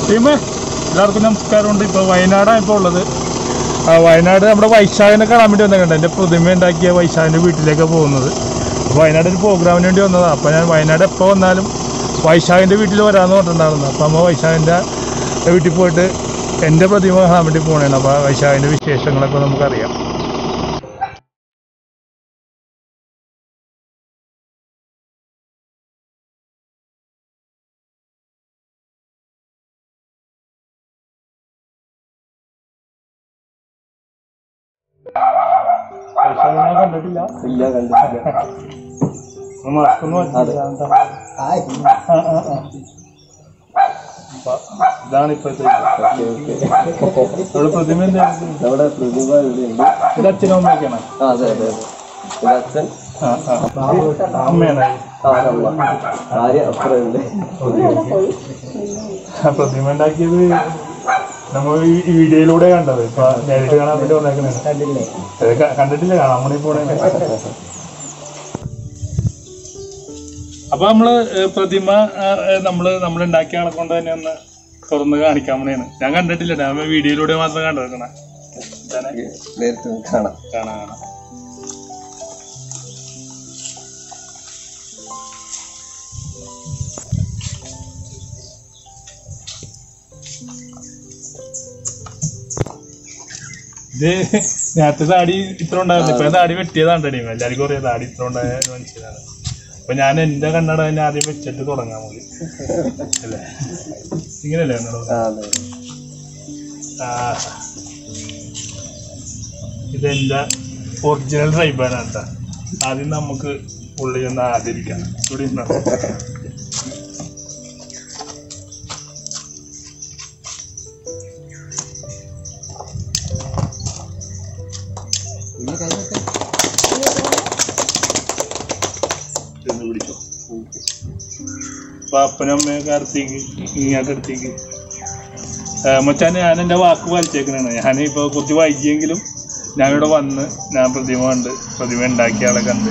ടീമേ എല്ലാവർക്കും നമസ്കാരമുണ്ട് ഇപ്പോൾ വയനാടാണ് ഇപ്പോൾ ഉള്ളത് ആ, വയനാട് നമ്മുടെ വൈശാഖിനെ കാണാൻ വേണ്ടി വന്നേക്കണ്ട എൻ്റെ പ്രതിമ ഉണ്ടാക്കിയ വൈശാഖിൻ്റെ വീട്ടിലേക്കാണ് പോകുന്നത് അപ്പോൾ വയനാട് ഒരു പ്രോഗ്രാമിന് വേണ്ടി വന്നതാണ് അപ്പോൾ ഞാൻ വയനാട് എപ്പോൾ വന്നാലും വൈശാഖിൻ്റെ വീട്ടിൽ വരാമെന്ന് പറഞ്ഞിട്ടുണ്ടായിരുന്നു അപ്പോൾ അമ്മ വൈശാഖിൻ്റെ വീട്ടിൽ പോയിട്ട് എൻ്റെ പ്രതിമ കാണാൻ വേണ്ടി പോകണേണ് അപ്പോൾ വൈശാഖിൻ്റെ വിശേഷങ്ങളൊക്കെ നമുക്കറിയാം വൈശാഖിനെ കണ്ടിട്ടില്ല ഇല്ല കണ്ടിട്ടില്ല മാസ്ക് ഒന്ന് വെച്ചില്ല എന്താ ആ, ആ, ആ. അപ്പൊ ഇതാണ് ഇപ്പോഴത്തെ ഇത്. നമ്മുടെ പ്രതിമ എന്തായിരുന്നു നമ്മുടെ പ്രതിഭ ഇവിടെയുണ്ട് ഇത് അച്ഛനും അമ്മയൊക്കെയാണ് ആ അതെ അതെ അതെ ഇത് അച്ഛൻ ആ ആ അമ്മയാണ് ആ അമ്മ ഭാര്യ അപ്പുറമുണ്ട് ആ പ്രതിമ ഉണ്ടാക്കിയത് നമ്മൾ ഈ ഈ വീഡിയോയിലൂടെ കണ്ടത് ഇപ്പൊ നേരിട്ട് കാണാൻ വേണ്ടി വന്നേക്കണേ അത് ക- കണ്ടിട്ടില്ല കാണാൻ വേണ്ടി പോണേ അപ്പൊ നമ്മള് ഏഹ്, പ്രതിമ ഏഹ്, ഏഹ്, നമ്മള് നമ്മൾ ഉണ്ടാക്കിയ ആളെ കൊണ്ട് തന്നെ ഒന്ന് തുറന്ന് കാണിക്കാൻ വേണ്ടിയാണ് ഞാൻ കണ്ടിട്ടില്ല ഞാൻ വീഡിയോയിലൂടെ മാത്രം കണ്ടിരിക്കണേ നേരിട്ട് കാണാം കാണാൻ കാണാം ഇത് നേരത്തെ താടി ഇത്ര ഉണ്ടായിരുന്നു ഇപ്പൊ താടി വെട്ടിയതാണ് ടീം എല്ലാവർക്കും അറിയാം താടി ഇത്ര ഉണ്ടായ ഒരു മനുഷ്യനാണ് അപ്പൊ ഞാൻ എന്റെ കണ്ണട തന്നെ ആദ്യം വെച്ചിട്ട് തുടങ്ങാൻ മതി അല്ലേ ഇങ്ങനെയല്ലേ കണ്ണട ആ അതെ ആ. ഇതെന്റെ ഒറിജിനൽ ട്രൈബാണ് കേട്ടോ ആദ്യം നമുക്ക് പുള്ളി ഒന്ന് ആദരിക്കാം ഇവിടെ ഇരുന്നോ. ഇതൊന്ന് പിടിച്ചോ അപ്പൊ അപ്പനും അമ്മയൊക്കെ അടുത്തേക്ക് ഇങ്ങോട്ട് അടുത്തേക്ക് മച്ചാൻ ഞാൻ എൻ്റെ വാക്ക് പാലിച്ചേക്കണാണ് ഞാൻ ഇപ്പോൾ കുറച്ച് വൈകിയെങ്കിലും ഞാൻ ഇവിടെ വന്ന് ഞാൻ പ്രതിമ കണ്ട് പ്രതിമ ഉണ്ടാക്കിയ ആളെ കണ്ട്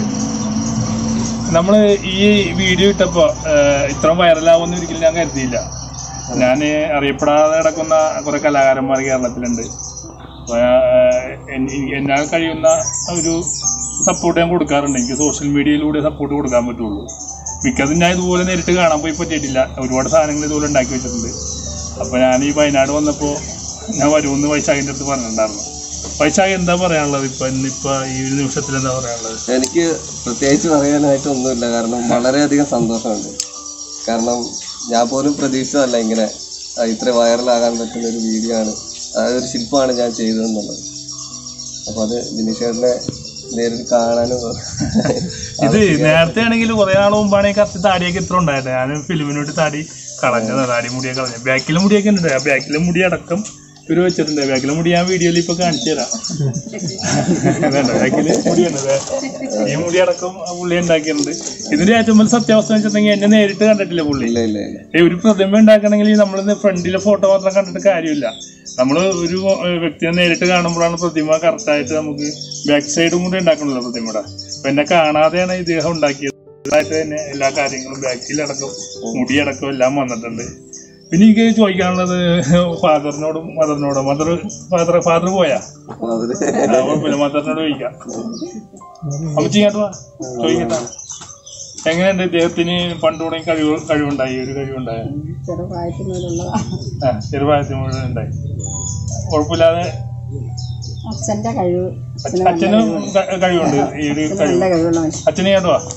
നമ്മൾ ഈ വീഡിയോ ഇട്ടപ്പോൾ ഇത്രയും വൈറലാവുമെന്ന് ഒരിക്കലും ഞാൻ കരുതിയില്ല ഞാൻ അറിയപ്പെടാതെ കിടക്കുന്ന കുറേ കലാകാരന്മാർ കേരളത്തിലുണ്ട് അപ്പൊ, ഏഹ്, എൻ- എന്നാൽ കഴിയുന്ന ഒരു സപ്പോർട്ട് ഞാൻ കൊടുക്കാറുണ്ട് എനിക്ക് സോഷ്യൽ മീഡിയയിലൂടെ സപ്പോർട്ട് കൊടുക്കാൻ പറ്റുള്ളൂ മിക്കതും ഞാൻ ഇതുപോലെ നേരിട്ട് കാണാൻ പോയി പറ്റിയിട്ടില്ല ഒരുപാട് സാധനങ്ങൾ ഇതുപോലെ ഉണ്ടാക്കി വെച്ചിട്ടുണ്ട് അപ്പോൾ ഞാൻ ഈ വയനാട് വന്നപ്പോൾ ഞാൻ വരുമെന്ന് വൈശാഖിൻ്റെ അടുത്ത് പറഞ്ഞിട്ടുണ്ടായിരുന്നു വൈശാഖ് എന്താ പറയാനുള്ളത് ഇപ്പം ഇന്നിപ്പോൾ ഈ ഒരു നിമിഷത്തിൽ എന്താ പറയാനുള്ളത് എനിക്ക് പ്രത്യേകിച്ച് പറയാനായിട്ട് ഒന്നുമില്ല കാരണം വളരെയധികം സന്തോഷമുണ്ട് കാരണം ഞാൻ പോലും പ്രതീക്ഷിച്ചതല്ല ഇങ്ങനെ ആ, ഇത്ര വൈറലാകാൻ പറ്റുന്ന ഒരു വീഡിയോ ആണ് അതായത് ഒരു ശില്പമാണ് ഞാൻ ചെയ്തതെന്നുള്ളത് അപ്പോൾ അത് ബിനീഷേട്ടനെ നേരിട്ട് കാണാനും ഇത് നേരത്തെ ആണെങ്കിൽ കുറെ നാൾ മുമ്പാണ് ഈ കത്തി താടിയൊക്കെ ഇത്ര ഉണ്ടായത് ഞാൻ ഫിലിമിന് വേണ്ടി താടി കളഞ്ഞതാ താടി മുടിയൊക്കെ കളഞ്ഞു ബാക്കിലെ മുടിയൊക്കെ ഉണ്ട് ആ ബാക്കിലെ മുടി അടക്കം ഇവര് വെച്ചിട്ടുണ്ട് ബാക്കിലെ മുടി ഞാൻ വീഡിയോയിൽ ഇപ്പൊ കാണിച്ചു തരാം വേണ്ട ബാക്കില് മുടിയാണ് ദേ. ഈ മുടി അടക്കം ആ പുള്ളി ഉണ്ടാക്കിയിട്ടുണ്ട് ഇതിന്റെ ഏറ്റവും വലിയ സത്യാവസ്ഥ എന്ന് വെച്ചിട്ടുണ്ടെങ്കിൽ എന്നെ നേരിട്ട് കണ്ടിട്ടില്ല പുള്ളി ഇല്ല ഇല്ല ഇല്ല ഏയ് ഒരു പ്രതിമ ഉണ്ടാക്കണമെങ്കിൽ നമ്മൾ ഫ്രണ്ടിലെ ഫോട്ടോ മാത്രം കണ്ടിട്ട് കാര്യമില്ല നമ്മൾ ഒരു ഏഹ്, വ്യക്തിയെ നേരിട്ട് കാണുമ്പോഴാണ് പ്രതിമ കറക്റ്റായിട്ട് നമുക്ക് ബാക്ക് സൈഡും കൂടി ഉണ്ടാക്കണല്ലോ പ്രതിമയുടെ അപ്പൊ എന്നെ കാണാതെയാണ് ഇദ്ദേഹം ഉണ്ടാക്കിയത് ആയിട്ട് തന്നെ എല്ലാ കാര്യങ്ങളും ബാക്കിലടക്കം മുടിയടക്കം എല്ലാം വന്നിട്ടുണ്ട് പിന്നെ എനിക്ക് ചോദിക്കാനുള്ളത് ഫാദറിനോടും മദറിനോടും മദർ ഫാദർ ഫാദർ പോയാ അപ്പോൾ അതിൽ ആ, കുഴപ്പമില്ല മദറിനോട് ചോദിക്കാം അമ്മച്ചി ഇങ്ങോട്ട് വാ ചോദിക്കട്ടെ എങ്ങനെയുണ്ട് ഇദ്ദേഹത്തിന് പണ്ട് തുടങ്ങി കഴിവ് കഴിവുണ്ടായി ഒരു കഴിവുണ്ടായ ചെറുപ്രായത്തിൽ മുതലുള്ളതാ ആ ചെറുപ്രായത്തിൽ മുഴുവൻ ഉണ്ടായി കുഴപ്പമില്ലാതെ അച്ഛന്റെ കഴിവ് അച്ഛന് അച്ഛനും ക- കഴിവുണ്ട് ഈ ഒരു കഴിവ് നല്ല കഴിവുള്ള മനുഷ്യൻ അച്ഛനെ ഇങ്ങോട്ട് വാ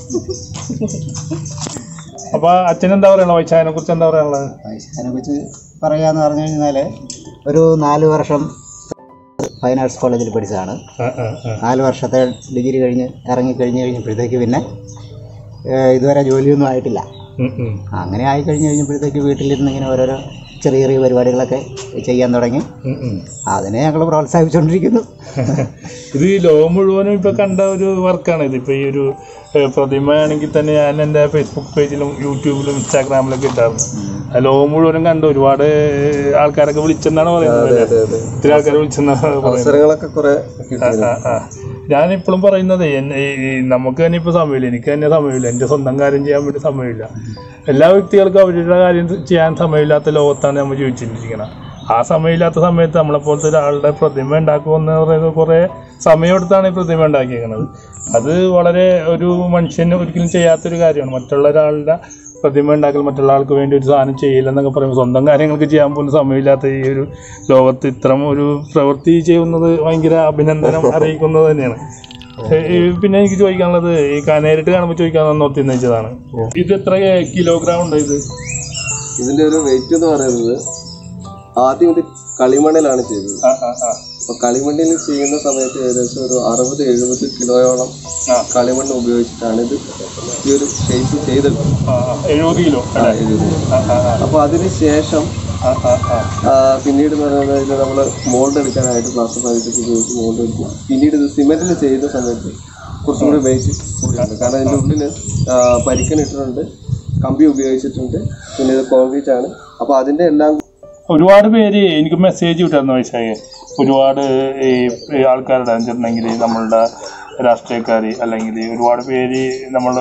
അപ്പൊ അച്ഛൻ എന്താ പറയാനുള്ളത് വൈശാഖിനെ കുറിച്ച് എന്താ പറയാനുള്ളത് അതിനെ കുറിച്ച് പറയാന്ന് പറഞ്ഞു കഴിഞ്ഞാൽ ഒരു നാല് വർഷം ഫൈൻ ആർട്സ് കോളേജിൽ പഠിച്ചതാണ് ആ, ആ, ആ. നാല് വർഷത്തെ ഡിഗ്രി കഴിഞ്ഞ് ഇറങ്ങി കഴിഞ്ഞ് കഴിഞ്ഞപ്പോഴത്തേക്ക് പിന്നെ ഏഹ്, ഇതുവരെ ജോലിയൊന്നും ആയിട്ടില്ല ഉം, ഉം. അങ്ങനെ ആയി കഴിഞ്ഞ് കഴിഞ്ഞപ്പോഴത്തേക്ക് വീട്ടിലിരുന്ന് ഇങ്ങനെ ഓരോരോ ചെറിയ ചെറിയ പരിപാടികളൊക്കെ ചെയ്യാൻ തുടങ്ങി ഉം, ഉം. അതിനെ ഞങ്ങൾ പ്രോത്സാഹിപ്പിച്ചുകൊണ്ടിരിക്കുന്നു ഇത് ഈ ലോകം മുഴുവനും ഇപ്പൊ കണ്ട ഒരു വർക്കാണ് ഇത് ഇപ്പൊ ഈ ഒരു ഏഹ്, പ്രതിമ ആണെങ്കിൽ തന്നെ ഞാൻ എൻ്റെ ഫേസ്ബുക്ക് പേജിലും യൂട്യൂബിലും ഇൻസ്റ്റാഗ്രാമിലൊക്കെ ഇട്ടായിരുന്നു ആ ലോകം മുഴുവനും കണ്ട ഒരുപാട് ഏഹ്, ആൾക്കാരൊക്കെ വിളിച്ചെന്നാണ് പറയുന്നത് അല്ലേ? ഒത്തിരി ആൾക്കാരെ വിളിച്ചെന്നാണ് പറയുന്നത് അവസരങ്ങളൊക്കെ കുറെ കിട്ടി ആ, ആ, ആ. ഞാൻ ഇപ്പോഴും പറയുന്നത് എന്നെ- ഈ- ഈ നമുക്ക് തന്നെ ഇപ്പോൾ സമയമില്ല എനിക്ക് തന്നെ സമയമില്ല എൻ്റെ സ്വന്തം കാര്യം ചെയ്യാൻ വേണ്ടി സമയമില്ല എല്ലാ വ്യക്തികൾക്കും അവരുടെ കാര്യം ചെയ്യാൻ സമയമില്ലാത്ത ലോകത്താണ് നമ്മൾ ജീവിച്ചിരിക്കുന്നത് ആ സമയമില്ലാത്ത സമയത്ത് നമ്മളെപ്പോലത്തെ ഒരാളുടെ പ്രതിമ ഉണ്ടാക്കുമെന്ന് പറയുന്നത് കുറേ സമയമെടുത്താണ് ഈ പ്രതിമ ഉണ്ടാക്കിയിരിക്കുന്നത് അത് വളരെ ഒരു മനുഷ്യന് ഒരിക്കലും ചെയ്യാത്തൊരു കാര്യമാണ് മറ്റുള്ള ഒരാളുടെ പ്രതിമ ഉണ്ടാക്കൽ മറ്റുള്ള ആൾക്ക് വേണ്ടി ഒരു സാധനം ചെയ്യില്ലെന്നൊക്കെ പറയുമ്പോൾ സ്വന്തം കാര്യങ്ങൾക്ക് ചെയ്യാൻ പോലും സമയമില്ലാത്ത ഈ ഒരു ലോകത്ത് ഇത്തരം ഒരു പ്രവൃത്തി ചെയ്യുന്നത് ഭയങ്കര അഭിനന്ദനം അറിയിക്കുന്നത് തന്നെയാണ് ഏ, ഈ പിന്നെ എനിക്ക് ചോദിക്കാനുള്ളത് ഈ ക- നേരിട്ട് കാണുമ്പോൾ ചോദിക്കാൻ ഓർത്തിന്ന് വെച്ചതാണ് ഇത് എത്ര കിലോഗ്രാം ഉണ്ട് ഇത് ഇതിന്റെ ഒരു വെയിറ്റ് എന്ന് പറയുന്നത് ആദ്യം ഇത് കളിമണ്ണിലാണ് ചെയ്തത് ആ ആ ആ അപ്പൊ കളിമണ്ണിൽ ചെയ്യുന്ന സമയത്ത് ഏകദേശം ഒരു അറുപത് എഴുപത് കിലോയോളം ആ. കളിമണ്ണ് ഉപയോഗിച്ചിട്ടാണ് ഇത് ഈ ഒരു ഷേപ്പ് ചെയ്തെടുത്തത് ആ, ആ, എഴുപത് കിലോ ആ, അല്ലേ എഴുപത് ആ ആ ആ അപ്പൊ അതിന് ശേഷം ആ ആ ആ ആ, പിന്നീട് എന്ന് പറയുന്നത് നമ്മൾ മോൾഡ് എടുക്കാനായിട്ട് പ്ലാസ്റ്റർ പതിപ്പിച്ച് ഉപയോഗിച്ച് മോൾഡ് എടുക്കും പിന്നീട് ഇത് സിമെന്റിൽ ചെയ്യുന്ന സമയത്ത് കുറച്ചും കൂടി വെയിറ്റ് കൂടിയുണ്ട് കാരണം ഇതിൻ്റെ ഉള്ളിൽ പരിക്കനിട്ടിട്ടുണ്ട് കമ്പി ഉപയോഗിച്ചിട്ടുണ്ട് പിന്നെ ഇത് കോൺക്രീറ്റ് ആണ് അപ്പോൾ അതിൻ്റെ എല്ലാം ഒരുപാട് പേര് എനിക്ക് മെസ്സേജ് വിട്ടായിരുന്നു വൈശാഖെ ഒരുപാട് ഈ ഈ ആൾക്കാരുടെ വെച്ചിട്ടുണ്ടെങ്കിൽ നമ്മളുടെ രാഷ്ട്രീയക്കാർ അല്ലെങ്കിൽ ഒരുപാട് പേര് നമ്മൾ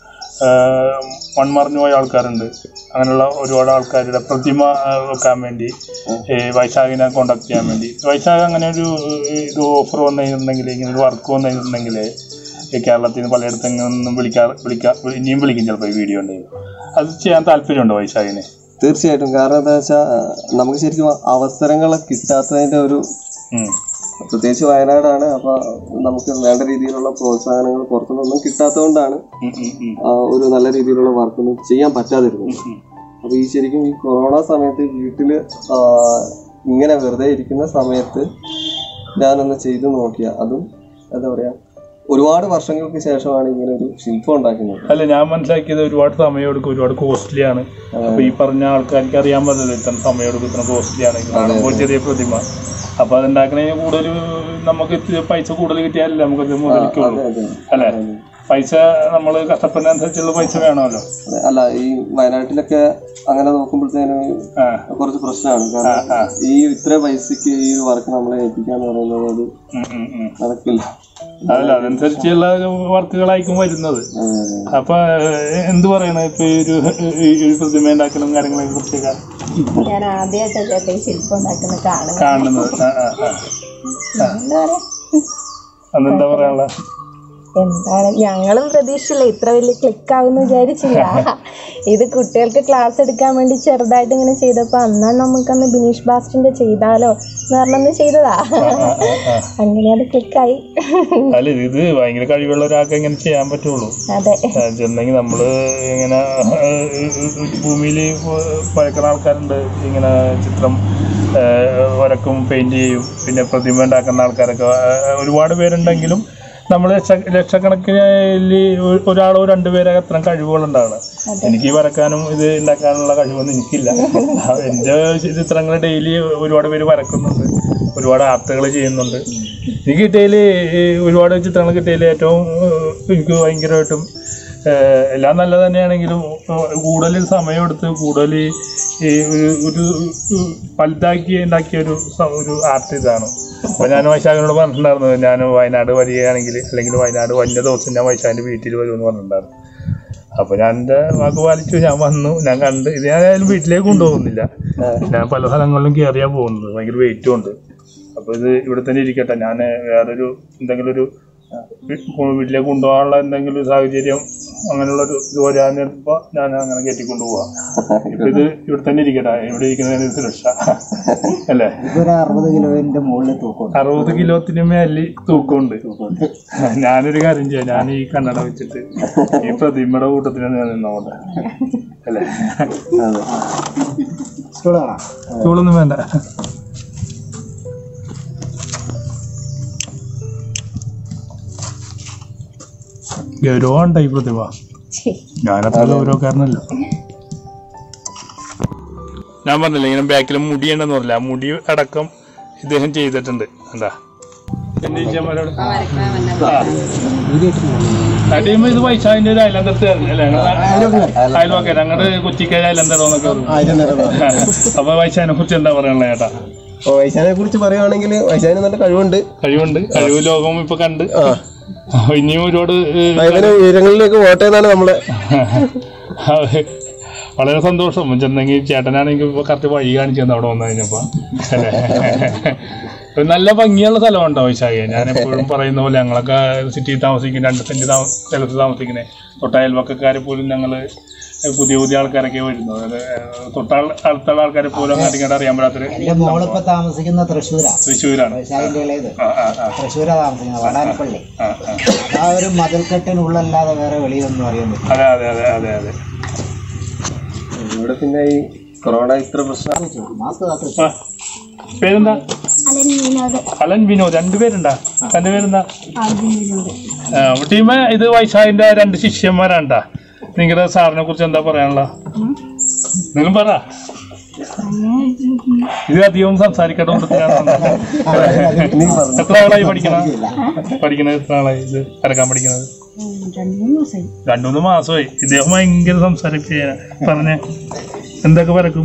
മൺമറഞ്ഞു പോയ ആൾക്കാരുണ്ട് അങ്ങനെയുള്ള ഒരുപാട് ആൾക്കാരുടെ പ്രതിമ ആ, വെക്കാൻ വേണ്ടി ഈ വൈശാഖിനെ കോണ്ടാക്ട് ചെയ്യാൻ വേണ്ടി വൈശാഖ് അങ്ങനെ ഒരു ഈ, ഇത് ഓഫർ വന്നിട്ടുണ്ടെങ്കിൽ ഇങ്ങനെ ഒരു വർക്ക് വന്നിട്ടുണ്ടെങ്കിൽ ഈ കേരളത്തിൽ നിന്ന് പലയിടത്തും നിന്നും വിളിക്കാ വിളിക്കാ ഇനിയും വിളിക്കും ചിലപ്പോൾ ഈ വീഡിയോ ഉണ്ടെങ്കിൽ അത് ചെയ്യാൻ താല്പര്യമുണ്ടോ വൈശാഖിന് തീർച്ചയായിട്ടും കാരണം എന്താ വെച്ചാൽ നമുക്ക് ശരിക്കും അവസരങ്ങൾ കിട്ടാത്തതിൻ്റെ ഒരു ഉം. പ്രത്യേകിച്ച് വയനാടാണ് അപ്പോൾ നമുക്ക് വേണ്ട രീതിയിലുള്ള പ്രോത്സാഹനങ്ങൾ പുറത്തുനിന്നൊന്നും കിട്ടാത്തതുകൊണ്ടാണ് ഉം, ഉം, ഉം. ആ, ഒരു നല്ല രീതിയിലുള്ള വർക്കൊന്നും ചെയ്യാൻ പറ്റാതിരുന്നത് അപ്പോൾ ഈ ശരിക്കും ഈ കൊറോണ സമയത്ത് വീട്ടിൽ ഇങ്ങനെ വെറുതെ ഇരിക്കുന്ന സമയത്ത് ഞാനൊന്ന് ചെയ്തു നോക്കിയ അതും എന്താ പറയാ ഒരുപാട് വർഷങ്ങൾക്ക് ശേഷമാണ് ഇങ്ങനെ ഒരു ശില്പം ഉണ്ടാക്കുന്നത് അല്ല ഞാൻ മനസ്സിലാക്കിയത് ഒരുപാട് സമയം എടുക്കും ഒരുപാട് കോസ്റ്റ്ലി ആണ് അപ്പൊ ഈ പറഞ്ഞ ആൾക്കാർക്ക് അറിയാൻ പറ്റില്ല ഇത്ര സമയം എടുക്കും ഇത്ര കോസ്റ്റ്ലി ആണ് ഇത് കാണുമ്പോൾ ചെറിയ പ്രതിമ അപ്പൊ അതുണ്ടാക്കണതിന് കൂടുതൽ നമുക്ക് ഇത്തിരി പൈസ കൂടുതൽ കിട്ടിയാലല്ലേ നമുക്കത് മുതലിക്കുള്ളൂ അതെ. അല്ലേ പൈസ നമ്മൾ കഷ്ടപ്പെടുന്നതനുസരിച്ചുള്ള പൈസ വേണമല്ലോ അതെ, അല്ല ഈ വയനാട്ടിലൊക്കെ അങ്ങനെ നോക്കുമ്പോഴത്തേനും ആ കുറച്ച് പ്രശ്നമാണ് കാരണം ഈ ഇത്ര പൈസക്ക് ഈ ഒരു വർക്ക് നമ്മളെ ഏൽപ്പിക്കാന്ന് പറയുന്നത് അത് ഉം, ഉം, ഉം. നടക്കില്ല അതല്ല അതനുസരിച്ചുള്ള വർക്കുകളായിരിക്കും വരുന്നത് അതെ, അതെ. അപ്പൊ ഏഹ്, എന്ത് പറയണ ഇപ്പൊ ഈ ഒരു ഈ ഒരു പ്രതിമ ഉണ്ടാക്കലും കാര്യങ്ങളെ കുറിച്ചൊക്കെ ഞാൻ ആദ്യമായിട്ടാണ് ചേട്ടാ ഈ ശില്പം ഉണ്ടാക്കുന്നത് കാണുന്നത് കാണുന്നത് ആ ആ ആ എന്താ പറയാ അന്നെന്താ പറയാനുള്ള എന്താണ് ഞങ്ങളും പ്രതീക്ഷിച്ചില്ല ഇത്ര വലിയ ക്ലിക്ക് ആവുമെന്ന് വിചാരിച്ചില്ല ഇത് കുട്ടികൾക്ക് ക്ലാസ് എടുക്കാൻ വേണ്ടി ചെറുതായിട്ട് ഇങ്ങനെ ചെയ്തപ്പോ അന്നാ നമുക്കന്ന് ബിനീഷ് ബാസ്റ്റിന്റെ ചെയ്താലോ എന്ന് പറഞ്ഞൊന്ന് ചെയ്തതാ അങ്ങനെ അത് ക്ലിക്കായി അല്ല ഇത് ഭയങ്കര കഴിവുള്ള ഒരാൾക്ക് ഇങ്ങനെ ചെയ്യാൻ പറ്റുള്ളൂ അതെ ചെന്നെങ്കിൽ നമ്മള് ഇങ്ങനെ ഭൂമിയിൽ വരക്കുന്ന ആൾക്കാരുണ്ട് ഇങ്ങനെ ചിത്രം ആ, വരക്കും പെയിന്റ് ചെയ്യും പിന്നെ പ്രതിമ ഉണ്ടാക്കുന്ന ആൾക്കാരൊക്കെ ആ, ഒരുപാട് പേരുണ്ടെങ്കിലും നമ്മൾ ലക്ഷ ലക്ഷക്കണക്കിന് ഒരാളോ രണ്ടുപേരോ അത്ര കഴിവുകളുണ്ടാണ് എനിക്ക് ഈ വരക്കാനും ഇത് ഉണ്ടാക്കാനുള്ള കഴിവൊന്നും എനിക്കില്ല എൻ്റെ ചിത്രങ്ങൾ ഡെയിലി ഒരുപാട് പേര് വരക്കുന്നുണ്ട് ഒരുപാട് ആർട്ടുകൾ ചെയ്യുന്നുണ്ട് എനിക്ക് കിട്ടിയതിൽ ഒരുപാട് ചിത്രങ്ങൾ കിട്ടിയതിൽ ഏറ്റവും ഏഹ്, എനിക്ക് ഭയങ്കരമായിട്ടും ഏഹ്, എല്ലാം നല്ലത് തന്നെയാണെങ്കിലും ഏഹ്, കൂടുതൽ സമയമെടുത്ത് കൂടുതൽ ഈ ഒരു ഒരു വലുതാക്കി ഉണ്ടാക്കിയ ഒരു സ- ഒരു ആർട്ട് ഇതാണ് അപ്പോൾ ഞാൻ വൈശാഖിനോട് പറഞ്ഞിട്ടുണ്ടായിരുന്നു ഞാൻ വയനാട് വരികയാണെങ്കിൽ അല്ലെങ്കിൽ വയനാട് വന്ന ദിവസം ഞാൻ വൈശാഖിൻ്റെ വീട്ടിൽ വരുമെന്ന് പറഞ്ഞിട്ടുണ്ടായിരുന്നു അപ്പോൾ ഞാൻ എൻ്റെ വാക്ക് പാലിച്ചു ഞാൻ വന്നു ഞാൻ കണ്ട് ഇത് ഞാൻ ആയാലും വീട്ടിലേക്ക് കൊണ്ടുപോകുന്നില്ല ഞാൻ പല സ്ഥലങ്ങളിലും കയറിയാ പോകുന്നത് ഭയങ്കര വെയിറ്റും ഉണ്ട് അപ്പോൾ ഇത് ഇവിടെ തന്നെ ഇരിക്കട്ടെ ഞാൻ വേറൊരു എന്തെങ്കിലും ഒരു വീ- വീട്ടിലേക്ക് കൊണ്ടുപോകാനുള്ള എന്തെങ്കിലും ഒരു സാഹചര്യം അങ്ങനെയുള്ള ഒരു ഇത് വരാനിപ്പോൾ ഞാൻ അങ്ങനെ കയറ്റിക്കൊണ്ട് പോവാം ഇപ്പം ഇത് ഇവിടെ തന്നെ ഇരിക്കട്ടെ ഇവിടെ ഇരിക്കുന്നതിന് സുരക്ഷ അല്ലേ ഇതൊരു അറുപത് കിലോന്റെ മുകളിൽ തൂക്കമുണ്ട് അറുപത് കിലോത്തിന് മേലിൽ തൂക്കമുണ്ട് ഞാനൊരു കാര്യം ചെയ്യാം ഞാൻ ഈ കണ്ണട വെച്ചിട്ട് ഈ പ്രതിമയുടെ കൂട്ടത്തിൽ ഞാൻ നിന്നോട്ടെ അല്ലേ അതെ സ്കൂൾ കാണാം ചൂടൊന്നും വേണ്ട ഗൗരവമുണ്ട് ഈ പ്രതിഭ ഞാനത്ര ഗൗരവക്കാരനല്ല ഞാൻ പറഞ്ഞില്ല ഇങ്ങനെ ബാക്കിൽ മുടി ഉണ്ടെന്ന് പറഞ്ഞില്ല ആ മുടി അടക്കം ഇദ്ദേഹം ചെയ്തിട്ടുണ്ട് എന്താ എന്റെ ഈച്ചമാരോട് ടീം ഇത് വൈശാഖിന്റെ ഒരു അയലന്തത്ത് അല്ലേ അയൽവക്കെ ഞങ്ങളുടെ കൊച്ചിക്കായ അയലന്തരം എന്നൊക്കെ പറയും. അപ്പൊ വൈശാഖിനെ കുറിച്ച് എന്താ പറയാനുള്ള ചേട്ടാ അപ്പോൾ വൈശാനെ കുറിച്ച് പറയുവാണെങ്കിൽ വൈശാന് നല്ല കഴിവുണ്ട് കഴിവുണ്ട് കഴിവ് ലോകം ഇപ്പൊ കണ്ട് ഇനിയും ഒരുപാട് ഏഹ്, ഇവന് ഉയരങ്ങളിലേക്ക് പോട്ടെ എന്നാണ് നമ്മള് വളരെ സന്തോഷം ചെന്നെങ്കിൽ ചേട്ടനാണെങ്കിൽ ഇപ്പൊ കറക്റ്റ് വഴി കാണിച്ചു തന്നെ അവിടെ വന്നു കഴിഞ്ഞപ്പോ അല്ലേ ഒരു നല്ല ഭംഗിയുള്ള സ്ഥലമുണ്ടോ വൈശാഖിയ ഞാൻ എപ്പോഴും പറയുന്ന പോലെ ഞങ്ങളൊക്കെ സിറ്റിയിൽ താമസിക്കുന്ന രണ്ട് സെന്റ് താമ സ്ഥലത്ത് താമസിക്കുന്നത് തൊട്ടയൽവക്കക്കാരെ പോലും ഞങ്ങള് പുതിയ പുതിയ ആൾക്കാരൊക്കെ വരുന്നത് അതായത് ഏഹ്, തൊട്ടാൾ അടുത്തുള്ള ആൾക്കാരെ പോലും അങ്ങോട്ട് ഇങ്ങോട്ട് അറിയാൻ പറ്റാത്തൊരു എൻ്റെ മോളിപ്പോ താമസിക്കുന്ന തൃശ്ശൂരാ തൃശ്ശൂരാണ് വൈശാഖിന്റെ ഇളയത് ആ ആ ആ തൃശ്ശൂരാ താമസിക്കുന്നത് വടാനപ്പള്ളി ആ ആ ആ ഒരു മതിൽക്കെട്ടിനുള്ളല്ലാതെ വേറെ വെളിയൊന്നും അറിയാൻ പറ്റില്ല അതെ അതെ അതെ അതെ അതെ ഇവിടെ പിന്നെ ഈ കൊറോണ ഇത്ര പ്രശ്നം മാസ്ക് കാത്തു ആ, പേരെന്താ അലൻ വിനോദ് രണ്ടുപേരുണ്ടാ തന്റെ പേരെന്താ ആ, ടീമേ ഇത് വൈശാഖിന്റെ രണ്ട് ശിഷ്യന്മാരാണ്ടാ നിങ്ങളുടെ സാറിനെ കുറിച്ച് എന്താ പറയാനുള്ള നിങ്ങൾ പറ ഇത് അധികം സംസാരിക്കേണ്ട കൂട്ടത്തിലാണ് എത്ര ആളായി പഠിക്കണ പഠിക്കണത് എത്ര ആളായി ഇത് കരക്കാൻ പഠിക്കണത് രണ്ടു മൂന്ന് മാസമായി ഇദ്ദേഹം ഭയങ്കര സംസാരിക്കാ പറഞ്ഞേ എന്തൊക്കെ വരക്കും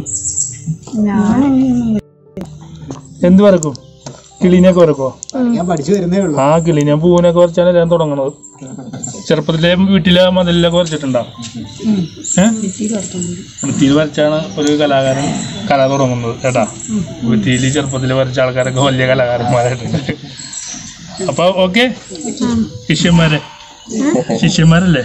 എന്ത് വരക്കും കിളീനെയൊക്കെ വരക്കോ ഞാൻ പഠിച്ചു വരുന്നേ ഉള്ളൂ ആ കിളീനെ പൂവിനൊക്കെ വരച്ചാണ് ഞാൻ തുടങ്ങണത് ചെറുപ്പത്തിലെ വീട്ടിലെ മതിലൊക്കെ വരച്ചിട്ടുണ്ടോ ഏഹ് വൃത്തിയിൽ വരച്ചാണ് ഒരു കലാകാരൻ കല തുടങ്ങുന്നത് കേട്ടാ വൃത്തിയിൽ ചെറുപ്പത്തിൽ വരച്ച ആൾക്കാരൊക്കെ വലിയ കലാകാരന്മാരായിട്ടുണ്ട് അപ്പൊ ഓക്കെ ശിഷ്യന്മാരെ ശിഷ്യന്മാരല്ലേ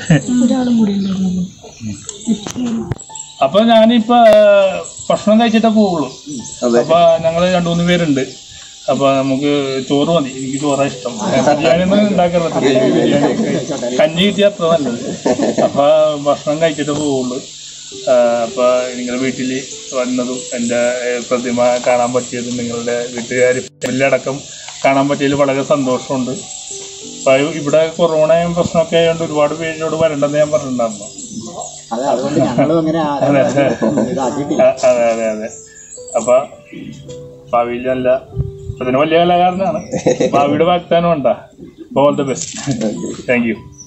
അപ്പൊ ഞാനിപ്പോ ആ, ഭക്ഷണം കഴിച്ചിട്ടേ പോവുള്ളൂ അതെ. അപ്പൊ ഞങ്ങള് രണ്ടു മൂന്ന് പേരുണ്ട് അപ്പൊ നമുക്ക് ചോറ് മതി എനിക്ക് ചോറാ ഇഷ്ടം ബിരിയാണി ഒന്നും ഉണ്ടാക്കരുത് ബിരിയാണി കഞ്ഞി കിട്ടിയ അത്ര നല്ലത് അപ്പൊ ഭക്ഷണം കഴിച്ചിട്ട് പോവുള്ളൂ ആ, അപ്പൊ നിങ്ങളുടെ വീട്ടിൽ വന്നതും എൻ്റെ ഏ, പ്രതിമ കാണാൻ പറ്റിയതും നിങ്ങളുടെ വീട്ടുകാർ അടക്കം കാണാൻ പറ്റിയതിൽ വളരെ സന്തോഷമുണ്ട് അപ്പൊ ഇവിടെ കൊറോണയും പ്രശ്നമൊക്കെ ആയതുകൊണ്ട് ഒരുപാട് പേരിനോട് വരണ്ടെന്ന് ഞാൻ പറഞ്ഞിട്ടുണ്ടായിരുന്നു അതെ അതുകൊണ്ട് ഞങ്ങളും അങ്ങനെ ആരും ഇതാക്കിയിട്ടില്ല ആ, അതെ അതെ അതെ അപ്പൊ ഭാവിയിൽ നല്ല അതിന് വലിയ കലാകാരനാണ് ഭാവിയുടെ വാഗ്ദാനം ഉണ്ടാ all the best thank U